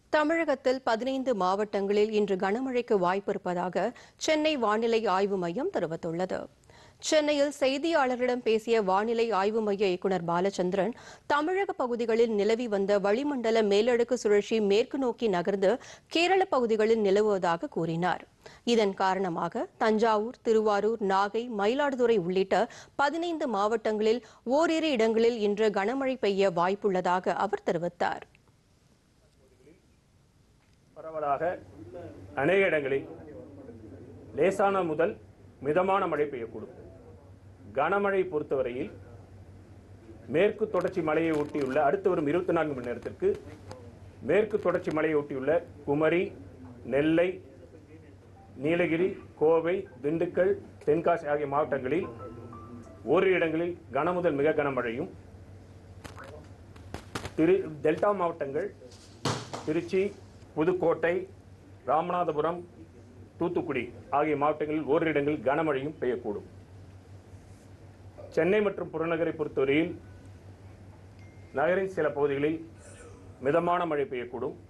தமிழகத்தில் பதினைந்து மாவட்டங்களில் இன்று கனமழைக்கு வாய்ப்பு இருப்பதாக சென்னை வானிலை ஆய்வு மையம் தெரிவித்துள்ளது சென்னையில் செய்தியாளர்களிடம் பேசிய வானிலை ஆய்வு மைய இயக்குநர் பாலச்சந்திரன் தமிழக பகுதிகளில் நிலவி வந்த வளிமண்டல மேலடுக்கு சுழற்சி மேற்கு நோக்கி நகர்ந்து கேரள பகுதிகளில் நிலவுவதாக கூறினார் இதன் காரணமாக தஞ்சாவூர் திருவாரூர் நாகை மயிலாடுதுறை உள்ளிட்ட பதினைந்து மாவட்டங்களில் ஓரிரு இடங்களில் இன்று கனமழை பெய்ய வாய்ப்புள்ளதாக அவர் தெரிவித்தார் பரவலாக அநேக இடங்களில் லேசான முதல் மிதமான மழை பெய்யக்கூடும் கனமழை பொறுத்தவரையில் மேற்கு தொடர்ச்சி மலையை ஒட்டியுள்ள அடுத்து வரும் இருபத்தி நான்கு மணி நேரத்திற்கு மேற்கு தொடர்ச்சி மலையை ஒட்டியுள்ள குமரி நெல்லை நீலகிரி கோவை திண்டுக்கல் தென்காசி ஆகிய மாவட்டங்களில் ஓரிரு இடங்களில் கனமுதல் மிக கனமழையும் திரு டெல்டா மாவட்டங்கள் திருச்சி புதுக்கோட்டை ராமநாதபுரம் தூத்துக்குடி ஆகிய மாவட்டங்களில் ஓரிரு இடங்களில் கனமழையும் பெய்யக்கூடும் சென்னை மற்றும் புறநகரை பொறுத்தவரையில் நகரின் சில பகுதிகளில் மிதமான மழை பெய்யக்கூடும்